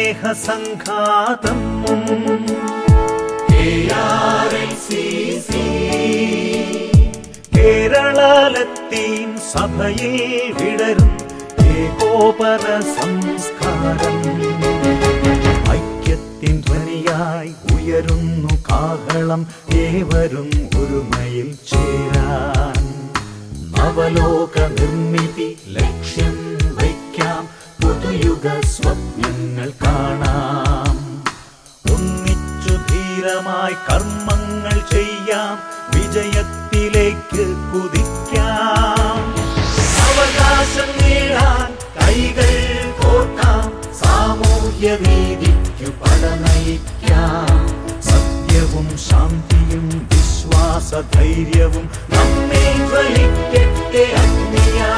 സ്നേഹസംഘാതം കേരള ലത്തീൻ സഭയിൽ വിടരും ഏകോപര സംസ്കാരം ഐക്യത്തിൻ ധ്വനിയായി ഉയരുന്നു കാഹളം ഏവരും ഒരുമയിൽ ചേരാൻ നവലോക നിർമ്മിതി ലക്ഷ്യം വയ്ക്കാം പുതുയുഗ സ്വപ്നങ്ങൾ കാണാം ഒന്നിച്ചു ധീരമായി കർമ്മങ്ങൾ ചെയ്യാം വിജയത്തിലേക്ക് കുതിക്കാം അവകാശം നേടാൻ കൈകൾ കോർക്കാം സാമൂഹ്യ നീതിക്കു പടനയിക്കാം സത്യവും ശാന്തിയും വിശ്വാസ ധൈര്യവും നമ്മെ ജ്വലിക്കട്ടെ അഗ്നിയാ